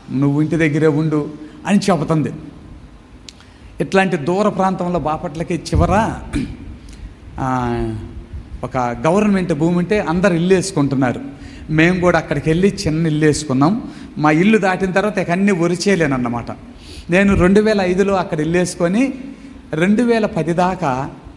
నువ్వు ఇంటి దగ్గరే ఉండు అని చెబుతుంది ఇట్లాంటి దూర ప్రాంతంలో బాపట్లకి చివర ఆ, ఒక గవర్నమెంట్ భూమి ఉంటే అందరు ఇల్లు వేసుకుంటున్నారు మేము కూడా అక్కడికి వెళ్ళి చిన్న ఇల్లు వేసుకున్నాం మా ఇల్లు దాటిన తర్వాత ఇక అన్ని ఒరిచేయలేనన్నమాట నేను రెండు వేల ఐదులో అక్కడ ఇల్లు వేసుకొని రెండు వేల పది దాకా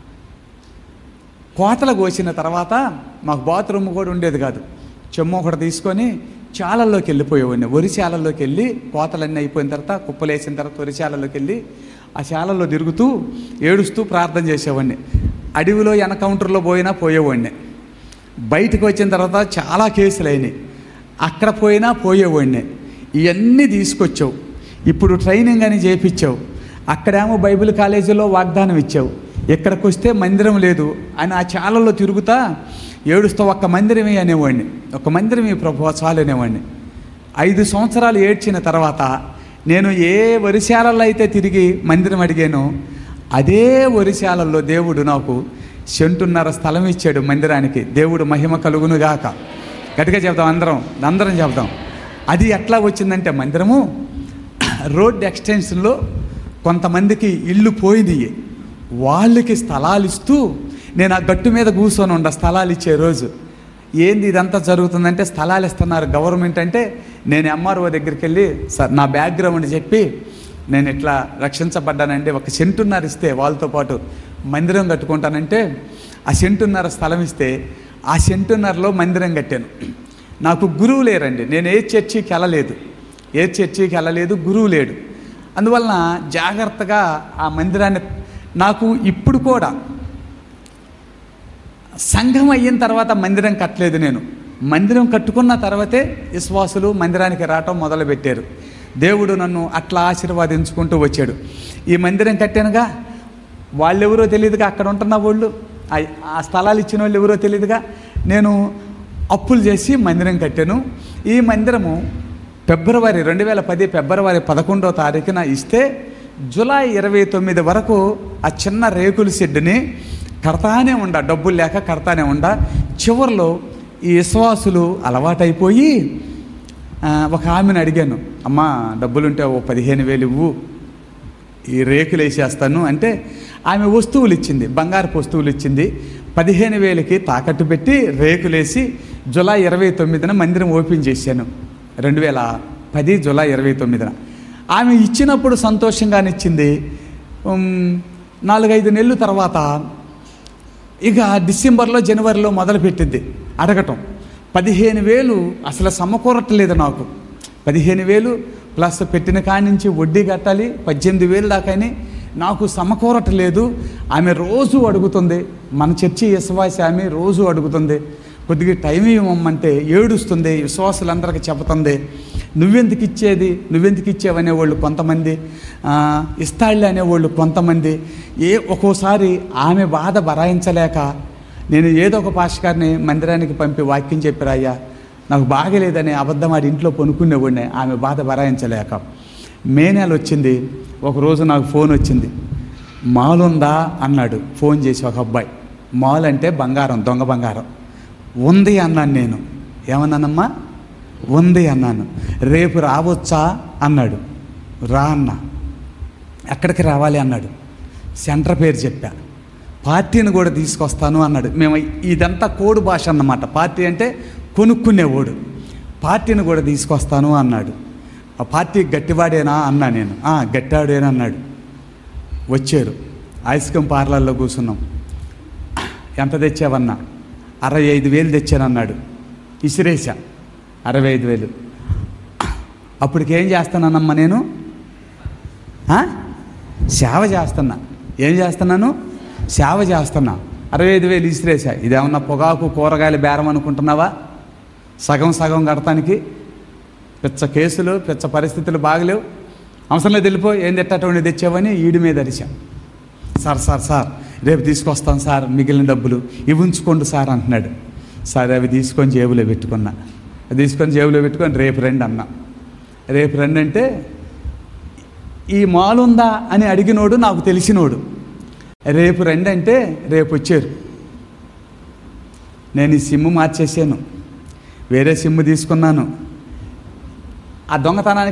కోతలు కోసిన తర్వాత మాకు బాత్రూమ్ కూడా ఉండేది కాదు చెమ్ము ఒకటి తీసుకొని చాలల్లోకి వెళ్ళిపోయేవాడిని వరి చాలల్లోకి వెళ్ళి కోతలన్నీ అయిపోయిన తర్వాత కుప్పలేసిన తర్వాత వరి చాలల్లోకి వెళ్ళి ఆ చాలల్లో తిరుగుతూ ఏడుస్తూ ప్రార్థన చేసేవాడిని అడవిలో ఎన్కౌంటర్లో పోయినా పోయేవాడిని బయటకు వచ్చిన తర్వాత చాలా కేసులు అయినాయి అక్కడ పోయినా పోయేవాడిని ఇవన్నీ తీసుకొచ్చావు ఇప్పుడు ట్రైనింగ్ అని చేపించావు అక్కడేమో బైబిల్ కాలేజీలో వాగ్దానం ఇచ్చావు ఇక్కడికి వస్తే మందిరం లేదు అని ఆ చాలలో తిరుగుతా ఏడుస్తూ ఒక్క మందిరమే అనేవాడిని ఒక మందిరమే ప్రభు చాలు అనేవాడిని ఐదు సంవత్సరాలు ఏడ్చిన తర్వాత నేను ఏ వరిశాలలో అయితే తిరిగి మందిరం అడిగానో అదే వరిశాలల్లో దేవుడు నాకు సెంటున్నర స్థలం ఇచ్చాడు మందిరానికి దేవుడు మహిమ కలుగునుగాక గట్టిగా చెప్దాం అందరం అందరం చెప్దాం అది ఎట్లా వచ్చిందంటే మందిరము రోడ్ ఎక్స్టెన్షన్లో కొంతమందికి ఇల్లు పోయినాయి వాళ్ళకి స్థలాలు ఇస్తూ నేను ఆ గట్టు మీద కూర్చొని ఉండ స్థలాలు ఇచ్చే రోజు ఏంది ఇదంతా జరుగుతుందంటే స్థలాలు ఇస్తున్నారు గవర్నమెంట్ అంటే నేను ఎంఆర్ఓ దగ్గరికి వెళ్ళి సార్ నా బ్యాక్గ్రౌండ్ చెప్పి నేను ఇట్లా రక్షించబడ్డానంటే ఒక సెంటున్నర ఇస్తే వాళ్ళతో పాటు మందిరం కట్టుకుంటానంటే ఆ సెంటున్నర స్థలం ఇస్తే ఆ సెంటున్నరలో మందిరం కట్టాను నాకు గురువు లేరండి నేను ఏ చర్చికి వెళ్ళలేదు ఏ చర్చికి వెళ్ళలేదు గురువు లేడు అందువలన జాగ్రత్తగా ఆ మందిరాన్ని నాకు ఇప్పుడు కూడా సంఘం అయిన తర్వాత మందిరం కట్టలేదు నేను మందిరం కట్టుకున్న తర్వాతే విశ్వాసులు మందిరానికి రావటం మొదలుపెట్టారు దేవుడు నన్ను అట్లా ఆశీర్వాదించుకుంటూ వచ్చాడు ఈ మందిరం కట్టానుగా వాళ్ళెవరో తెలియదుగా అక్కడ ఉంటున్న వాళ్ళు ఆ- ఆ స్థలాలు ఇచ్చిన వాళ్ళు ఎవరో తెలియదుగా నేను అప్పులు చేసి మందిరం కట్టాను ఈ మందిరము ఫిబ్రవరి రెండు వేల పది ఫిబ్రవరి పదకొండో తారీఖున ఇస్తే జూలై ఇరవై తొమ్మిది వరకు ఆ చిన్న రేకుల షెడ్డుని కడతానే ఉండ డబ్బులు లేక కడతానే ఉండ చివరిలో ఈ విశ్వాసులు అలవాటైపోయి ఆ, ఒక ఆమెను అడిగాను అమ్మా డబ్బులుంటే ఓ పదిహేను వేలు ఇవ్వు ఈ రేకులు వేసేస్తాను అంటే ఆమె వస్తువులు ఇచ్చింది బంగారపు వస్తువులు ఇచ్చింది పదిహేను వేలకి తాకట్టు పెట్టి రేకులేసి జూలై ఇరవై తొమ్మిదిన మందిరం ఓపెన్ చేశాను రెండు వేల పది జూలై ఇరవై తొమ్మిదిన ఆమె ఇచ్చినప్పుడు సంతోషంగానే ఇచ్చింది ఉమ్, నాలుగైదు నెలల తర్వాత ఇక డిసెంబర్లో జనవరిలో మొదలుపెట్టింది అడగటం పదిహేను వేలు అసలు సమకూరట్లేదు నాకు పదిహేను వేలు ప్లస్ పెట్టిన కాడి నుంచి వడ్డీ కట్టాలి పద్దెనిమిది వేలు దాకాని నాకు సమకూరట్లేదు ఆమె రోజు అడుగుతుంది మన చర్చి విశ్వాసి ఆమె రోజు అడుగుతుంది కొద్దిగా టైం ఇవ్వమంటే ఏడుస్తుంది విశ్వాసులందరికీ చెబుతుంది నువ్వెందుకు ఇచ్చేది నువ్వెందుకు ఇచ్చేవనేవాళ్ళు కొంతమంది ఆ, ఇస్తాళ్ళే అనేవాళ్ళు కొంతమంది ఏ ఒక్కోసారి ఆమె బాధ భరాయించలేక నేను ఏదో ఒక పాస్టర్ని మందిరానికి పంపి వాక్యం చెప్పిరాయ్యా నాకు బాగలేదని అబద్ధం ఆడి ఇంట్లో పనుకునేవాడిని ఆమె బాధ భరాయించలేక మే నెల వచ్చింది ఒకరోజు నాకు ఫోన్ వచ్చింది మాల్ ఉందా అన్నాడు ఫోన్ చేసి ఒక అబ్బాయి మాల్ అంటే బంగారం దొంగ బంగారం ఉంది అన్నాను నేను ఏమన్నానమ్మా ఉంది అన్నాను రేపు రావచ్చా అన్నాడు రా అన్నా ఎక్కడికి రావాలి అన్నాడు సెంటర్ పేరు చెప్పా పార్టీని కూడా తీసుకొస్తాను అన్నాడు మేము ఇదంతా కోడ్ భాష అన్నమాట పార్టీ అంటే కొనుక్కునేవాడు పార్టీని కూడా తీసుకొస్తాను అన్నాడు ఆ పార్టీ గట్టివాడేనా అన్నా నేను "ఆ, గట్టివాడేనా అన్నాడు వచ్చారు ఐస్ క్రీమ్ పార్లర్లో కూర్చున్నాం ఎంత తెచ్చావన్నా అరవై ఐదు వేలు తెచ్చానన్నాడు ఇసిరేసా అరవై ఐదు వేలు అప్పటికేం చేస్తానమ్మా నేను ఆ? సేవ చేస్తున్నా ఏం చేస్తున్నాను సేవ చేస్తున్నా అరవై ఐదు వేలు ఇసిరేసా ఇదేమన్నా పొగాకు కూరగాయల బేరం అనుకుంటున్నావా సగం సగం కడతానికి పిచ్చ కేసులు పిచ్చ పరిస్థితులు బాగలేవు అవసరం లేదు వెళ్ళిపో ఏం తిట్టటువంటి తెచ్చావని ఈడి మీద అరిచాం సార్ సార్ సార్ రేపు తీసుకొస్తాను సార్ మిగిలిన డబ్బులు ఇవి ఉంచుకోండి సార్ అంటున్నాడు సార్ అవి తీసుకొని జేబులో పెట్టుకున్నా అది తీసుకొని జేబులో పెట్టుకొని రేపు రండి అన్నా రేపు రండి అంటే ఈ మాల్ ఉందా అని అడిగినోడు నాకు తెలిసినోడు రేపు రండి అంటే రేపు వచ్చారు నేను ఈ సిమ్ మార్చేసాను వేరే సిమ్ తీసుకున్నాను ఆ దొంగతనానికి